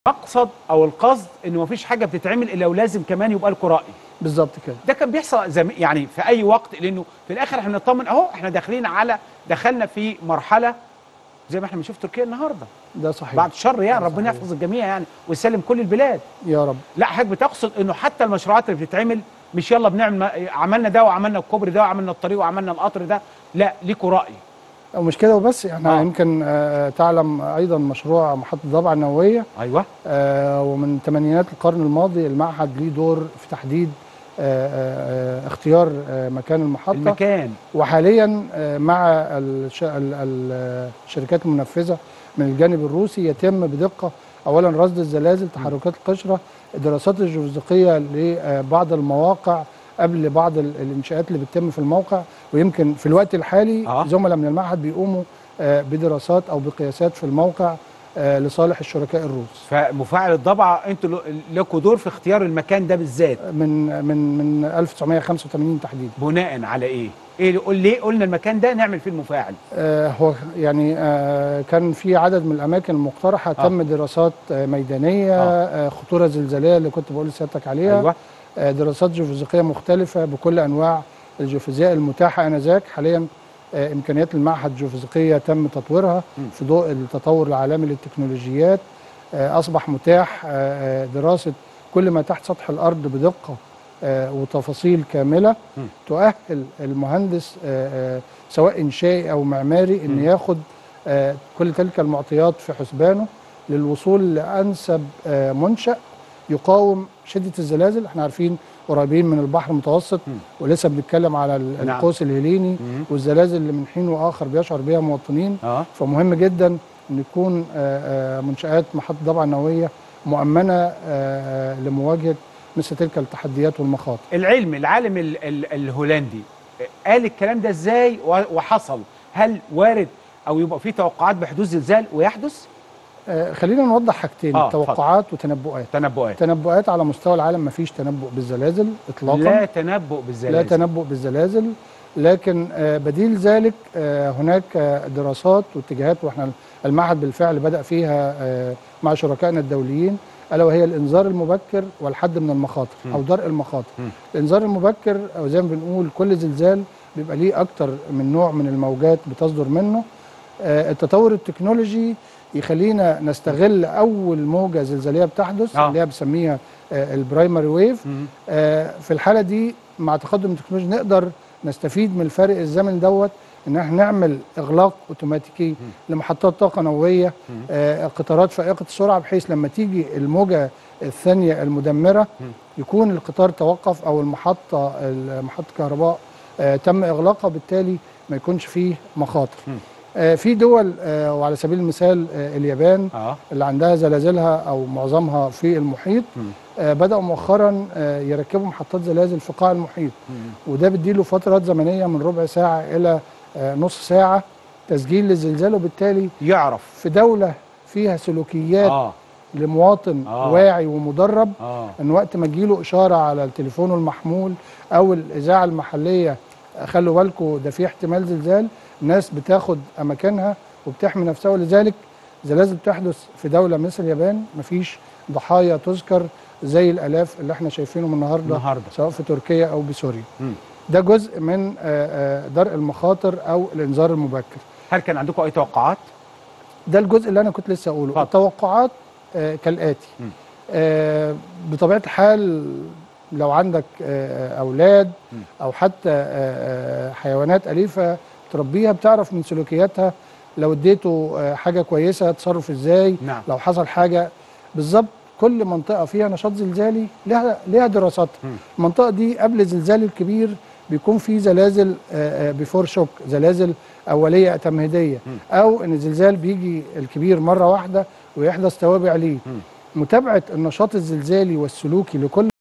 المقصد او القصد انه مفيش حاجه بتتعمل الا ولازم كمان يبقى لكم راي بالظبط كده ده كان بيحصل زم... يعني في اي وقت لانه في الاخر احنا نطمن اهو احنا داخلين على دخلنا في مرحله زي ما احنا بنشوف تركيا النهارده ده صحيح بعد الشر يعني ده ربنا صحيح. يحفظ الجميع يعني ويسلم كل البلاد يا رب لا حضرتك بتقصد انه حتى المشروعات اللي بتتعمل مش يلا بنعمل ما- عملنا ده وعملنا الكوبري ده وعملنا الطريق وعملنا القطر ده لا ليكوا راي او مش كده وبس احنا آه. يمكن آه، تعلم ايضا مشروع محطه ضبع النوويه ايوه آه، ومن ثمانينات القرن الماضي المعهد ليه دور في تحديد آه، آه، آه، اختيار آه، مكان المحطه المكان وحاليا آه، مع الش- ال- ال- الشركات المنفذه من الجانب الروسي يتم بدقه اولا رصد الزلازل تحركات القشره الدراسات الجيوفيزيقيه لبعض المواقع قبل بعض ال- الانشاءات اللي بتتم في الموقع ويمكن في الوقت الحالي آه. زملاء من المعهد بيقوموا آه، بدراسات او بقياسات في الموقع آه، لصالح الشركاء الروس فمفاعل الضبعه انتوا له- لكوا دور في اختيار المكان ده بالذات من من من 1985 تحديدا بناء على ايه؟ ايه قول ليه قلنا المكان ده نعمل فيه المفاعل؟ آه، هو يعني آه، كان في عدد من الاماكن المقترحه آه. تم دراسات آه، ميدانيه آه. آه، خطوره زلزاليه اللي كنت بقول لسيادتك عليها ايوه آه، دراسات جيوفيزيقيه مختلفه بكل انواع الجيوفيزياء المتاحه انذاك حاليا آه، امكانيات المعهد الجيوفيزيقيه تم تطويرها م. في ضوء التطور العالمي للتكنولوجيات آه، اصبح متاح آه، آه، دراسه كل ما تحت سطح الارض بدقه آه، وتفاصيل كامله م. تؤهل المهندس آه، آه، سواء انشائي او معماري ان م. ياخد آه، كل تلك المعطيات في حسبانه للوصول لانسب آه، منشأ يقاوم شده الزلازل احنا عارفين قريبين من البحر المتوسط م. ولسه بنتكلم على ال- نعم. القوس الهليني مم. والزلازل اللي من حين واخر بيشعر بها مواطنين اه فمهم جدا ان يكون آه، آه، منشات محطه ضبع النوويه مؤمنه آه، آه، لمواجهه مثل تلك التحديات والمخاطر العلم العالم ال ال الهولندي قال الكلام ده ازاي و- وحصل؟ هل وارد او يبقى في توقعات بحدوث زلزال ويحدث؟ آه، خلينا نوضح حاجتين آه، توقعات وتنبؤات تنبؤات تنبؤات على مستوى العالم مفيش تنبؤ بالزلازل اطلاقا لا تنبؤ بالزلازل لا تنبؤ بالزلازل لكن آه، بديل ذلك آه، هناك آه، دراسات واتجاهات واحنا المعهد بالفعل بدأ فيها آه، مع شركائنا الدوليين الا وهي الانذار المبكر والحد من المخاطر م. او درء المخاطر م. الانذار المبكر او زي ما بنقول كل زلزال بيبقى ليه اكتر من نوع من الموجات بتصدر منه آه، التطور التكنولوجي يخلينا نستغل اول موجه زلزاليه بتحدث آه. اللي هي بنسميها آه، البرايمري ويف مم. آه، في الحاله دي مع تقدم التكنولوجيا نقدر نستفيد من الفارق الزمني دوت ان احنا نعمل اغلاق اوتوماتيكي لمحطات طاقه نوويه آه، قطارات فائقه السرعه بحيث لما تيجي الموجه الثانيه المدمره يكون القطار توقف او المحطه محطه كهرباء آه، تم اغلاقها بالتالي ما يكونش فيه مخاطر مم. آه، في دول آه، وعلى سبيل المثال آه، اليابان اه اللي عندها زلازلها او معظمها في المحيط مم. آه، بداوا مؤخرا آه، يركبوا محطات زلازل في قاع المحيط مم. وده بيديله فترات زمنيه من ربع ساعه الى آه، نص ساعه تسجيل للزلزال وبالتالي يعرف في دوله فيها سلوكيات اه لمواطن آه. واعي ومدرب اه ان وقت ما تجيله اشاره على التليفون المحمول او الاذاعه المحليه آه، خلوا بالكم ده في احتمال زلزال الناس بتاخد اماكنها وبتحمي نفسها ولذلك زلازل بتحدث في دوله مثل اليابان مفيش ضحايا تذكر زي الالاف اللي احنا شايفينهم النهارده النهارده سواء في تركيا او بسوريا مم. ده جزء من آه، آه، درء المخاطر او الانذار المبكر هل كان عندكم اي توقعات؟ ده الجزء اللي انا كنت لسه اقوله اتفضل. التوقعات آه، كالاتي مم. آه، بطبيعه الحال لو عندك آه، اولاد مم. او حتى آه، آه، حيوانات اليفه تربيها بتعرف من سلوكياتها لو اديته آه، حاجه كويسه تصرف ازاي نعم لو حصل حاجه بالظبط كل منطقه فيها نشاط زلزالي لها لها دراساتها مم. المنطقه دي قبل الزلزال الكبير بيكون في زلازل بيفور شوك زلازل اوليه تمهيديه مم. او ان الزلزال بيجي الكبير مره واحده ويحدث توابع ليه مم. متابعه النشاط الزلزالي والسلوكي لكل